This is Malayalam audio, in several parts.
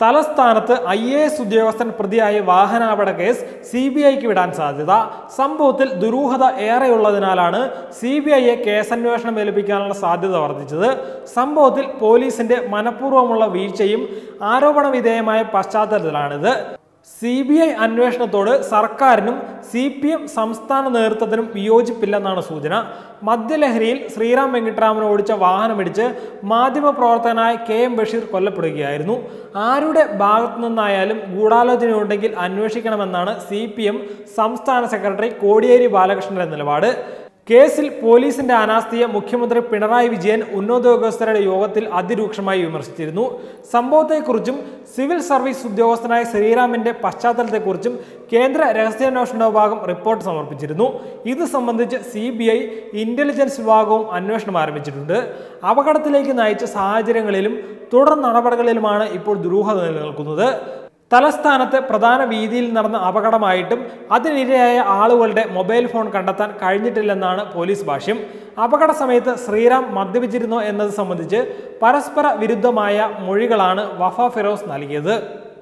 തലസ്ഥാനത്ത് ഐ എ എസ് ഉദ്യോഗസ്ഥൻ പ്രതിയായ വാഹനാപകട കേസ് സി ബി ഐക്ക് വിടാൻ സാധ്യത സംഭവത്തിൽ ദുരൂഹത ഏറെയുള്ളതിനാലാണ് സി ബി ഐയെ കേസന്വേഷണം ഏൽപ്പിക്കാനുള്ള സാധ്യത വർദ്ധിച്ചത് സംഭവത്തിൽ പോലീസിന്റെ മനഃപൂർവ്വമുള്ള വീഴ്ചയും ആരോപണ വിധേയമായ പശ്ചാത്തലത്തിലാണിത് സി ബി ഐ അന്വേഷണത്തോട് സർക്കാരിനും സി പി എം സംസ്ഥാന നേതൃത്വത്തിനും വിയോജിപ്പില്ലെന്നാണ് സൂചന മദ്യലഹരിയിൽ ശ്രീറാം വെങ്കിട്ടരാമൻ ഓടിച്ച വാഹനമിടിച്ച് മാധ്യമപ്രവർത്തകനായ കെ എം ബഷീർ കൊല്ലപ്പെടുകയായിരുന്നു ആരുടെ ഭാഗത്തു നിന്നായാലും ഗൂഢാലോചനയുണ്ടെങ്കിൽ അന്വേഷിക്കണമെന്നാണ് സി പി എം സംസ്ഥാന സെക്രട്ടറി കോടിയേരി ബാലകൃഷ്ണന്റെ നിലപാട് കേസിൽ പോലീസിന്റെ അനാസ്ഥയെ മുഖ്യമന്ത്രി പിണറായി വിജയൻ ഉന്നതോദ്യോഗസ്ഥരുടെ യോഗത്തിൽ അതിരൂക്ഷമായി വിമർശിച്ചിരുന്നു സംഭവത്തെക്കുറിച്ചും സിവിൽ സർവീസ് ഉദ്യോഗസ്ഥനായ ശ്രീറാമിന്റെ പശ്ചാത്തലത്തെക്കുറിച്ചും കേന്ദ്ര രഹസ്യാന്വേഷണ വിഭാഗം റിപ്പോർട്ട് സമർപ്പിച്ചിരുന്നു ഇത് സംബന്ധിച്ച് സി ബി ഐ ഇന്റലിജൻസ് വിഭാഗവും അന്വേഷണം ആരംഭിച്ചിട്ടുണ്ട് അപകടത്തിലേക്ക് നയിച്ച സാഹചര്യങ്ങളിലും തുടർ നടപടികളിലുമാണ് ഇപ്പോൾ ദുരൂഹത നിലനിൽക്കുന്നത് തലസ്ഥാനത്തെ പ്രധാന വീതിയിൽ നടന്ന അപകടമായിട്ടും അതിനിരയായ ആളുകളുടെ മൊബൈൽ ഫോൺ കണ്ടെത്താൻ കഴിഞ്ഞിട്ടില്ലെന്നാണ് പോലീസ് ഭാഷ്യം അപകട സമയത്ത് ശ്രീറാം മദ്യപിച്ചിരുന്നോ എന്നത് സംബന്ധിച്ച് പരസ്പര വിരുദ്ധമായ മൊഴികളാണ് വഫ ഫിറോസ് നൽകിയത്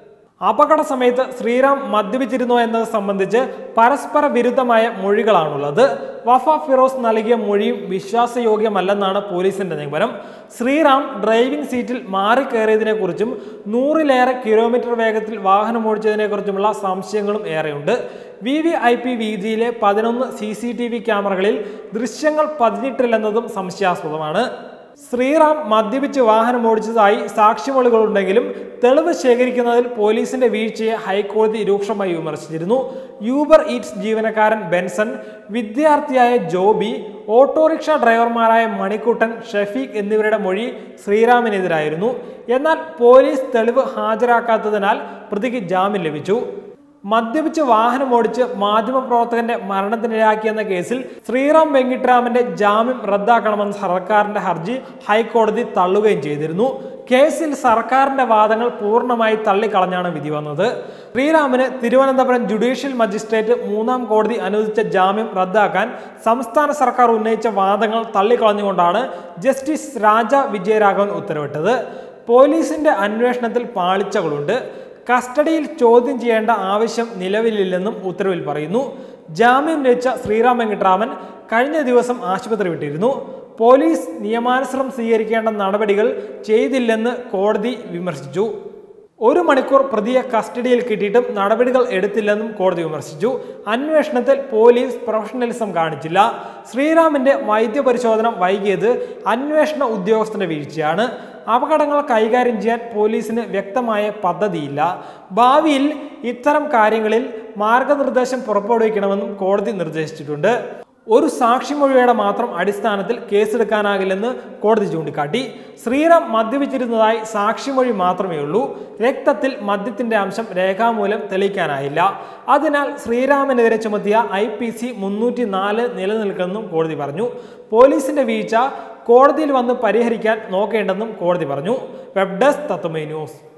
അപകട സമയത്ത് ശ്രീറാം മദ്യപിച്ചിരുന്നോ എന്നത് സംബന്ധിച്ച് പരസ്പര വിരുദ്ധമായ മൊഴികളാണുള്ളത് വഫ ഫിറോസ് നൽകിയ മൊഴിയും വിശ്വാസയോഗ്യമല്ലെന്നാണ് പോലീസിന്റെ നിഗമനം ശ്രീറാം ഡ്രൈവിംഗ് സീറ്റിൽ മാറിക്കയറിയതിനെക്കുറിച്ചും നൂറിലേറെ കിലോമീറ്റർ വേഗത്തിൽ വാഹനമോടിച്ചതിനെക്കുറിച്ചുമുള്ള സംശയങ്ങളും ഏറെയുണ്ട് വി വി ഐ പി വീതിയിലെ പതിനൊന്ന് സി സി ടി വി ക്യാമറകളിൽ ദൃശ്യങ്ങൾ പതിഞ്ഞിട്ടില്ലെന്നതും സംശയാസ്പദമാണ് ശ്രീറാം മദ്യപിച്ച് വാഹനം ഓടിച്ചതായി സാക്ഷിമൊഴികളുണ്ടെങ്കിലും തെളിവ് ശേഖരിക്കുന്നതിൽ പോലീസിന്റെ വീഴ്ചയെ ഹൈക്കോടതി രൂക്ഷമായി വിമർശിച്ചിരുന്നു യൂബർ ഈറ്റ്സ് ജീവനക്കാരൻ ബെൻസൺ വിദ്യാർത്ഥിയായ ജോബി ഓട്ടോറിക്ഷ ഡ്രൈവർമാരായ മണിക്കുട്ടൻ ഷഫീഖ് എന്നിവരുടെ മൊഴി ശ്രീറാമിനെതിരായിരുന്നു എന്നാൽ പോലീസ് തെളിവ് ഹാജരാക്കാത്തതിനാൽ പ്രതിക്ക് ജാമ്യം ലഭിച്ചു മദ്യപിച്ച് വാഹനം ഓടിച്ച് മാധ്യമപ്രവർത്തകന്റെ മരണത്തിനിരയാക്കിയെന്ന കേസിൽ ശ്രീറാം വെങ്കിട്ടരാമന്റെ ജാമ്യം റദ്ദാക്കണമെന്ന സർക്കാരിന്റെ ഹർജി ഹൈക്കോടതി തള്ളുകയും ചെയ്തിരുന്നു കേസിൽ സർക്കാരിന്റെ വാദങ്ങൾ പൂർണ്ണമായി തള്ളിക്കളഞ്ഞാണ് വിധി വന്നത് ശ്രീറാമിന് തിരുവനന്തപുരം ജുഡീഷ്യൽ മജിസ്ട്രേറ്റ് മൂന്നാം കോടതി അനുവദിച്ച ജാമ്യം റദ്ദാക്കാൻ സംസ്ഥാന സർക്കാർ ഉന്നയിച്ച വാദങ്ങൾ തള്ളിക്കളഞ്ഞുകൊണ്ടാണ് ജസ്റ്റിസ് രാജ വിജയരാഘവൻ ഉത്തരവിട്ടത് പോലീസിന്റെ അന്വേഷണത്തിൽ പാളിച്ചകളുണ്ട് കസ്റ്റഡിയിൽ ചോദ്യം ചെയ്യേണ്ട ആവശ്യം നിലവിലില്ലെന്നും ഉത്തരവിൽ പറയുന്നു ജാമ്യം ലഭിച്ച ശ്രീറാം വെങ്കിട്ടരാമൻ കഴിഞ്ഞ ദിവസം ആശുപത്രി വിട്ടിരുന്നു പോലീസ് നിയമാനുസൃതം സ്വീകരിക്കേണ്ട നടപടികൾ ചെയ്തില്ലെന്ന് കോടതി വിമർശിച്ചു ഒരു മണിക്കൂർ പ്രതിയെ കസ്റ്റഡിയിൽ കിട്ടിയിട്ടും നടപടികൾ എടുത്തില്ലെന്നും കോടതി വിമർശിച്ചു അന്വേഷണത്തിൽ പോലീസ് പ്രൊഫഷണലിസം കാണിച്ചില്ല ശ്രീറാമിന്റെ വൈദ്യപരിശോധന വൈകിയത് അന്വേഷണ ഉദ്യോഗസ്ഥന്റെ വീഴ്ചയാണ് അപകടങ്ങൾ കൈകാര്യം ചെയ്യാൻ പോലീസിന് വ്യക്തമായ പദ്ധതിയില്ല ഭാവിയിൽ ഇത്തരം കാര്യങ്ങളിൽ മാർഗനിർദ്ദേശം പുറപ്പെടുവിക്കണമെന്നും കോടതി നിർദ്ദേശിച്ചിട്ടുണ്ട് ഒരു സാക്ഷിമൊഴിയുടെ മാത്രം അടിസ്ഥാനത്തിൽ കേസെടുക്കാനാകില്ലെന്ന് കോടതി ചൂണ്ടിക്കാട്ടി ശ്രീറാം മദ്യപിച്ചിരുന്നതായി സാക്ഷിമൊഴി മാത്രമേ ഉള്ളൂ രക്തത്തിൽ മദ്യത്തിന്റെ അംശം രേഖാമൂലം തെളിയിക്കാനായില്ല അതിനാൽ ശ്രീറാമിനെതിരെ ചുമത്തിയ ഐ പി സി മുന്നൂറ്റി നാല് നിലനിൽക്കുമെന്നും കോടതി പറഞ്ഞു പോലീസിന്റെ വീഴ്ച കോടതിയിൽ വന്ന് പരിഹരിക്കാൻ നോക്കേണ്ടെന്നും കോടതി പറഞ്ഞു വെബ് ഡെസ്ക് തത്വമൈ ന്യൂസ്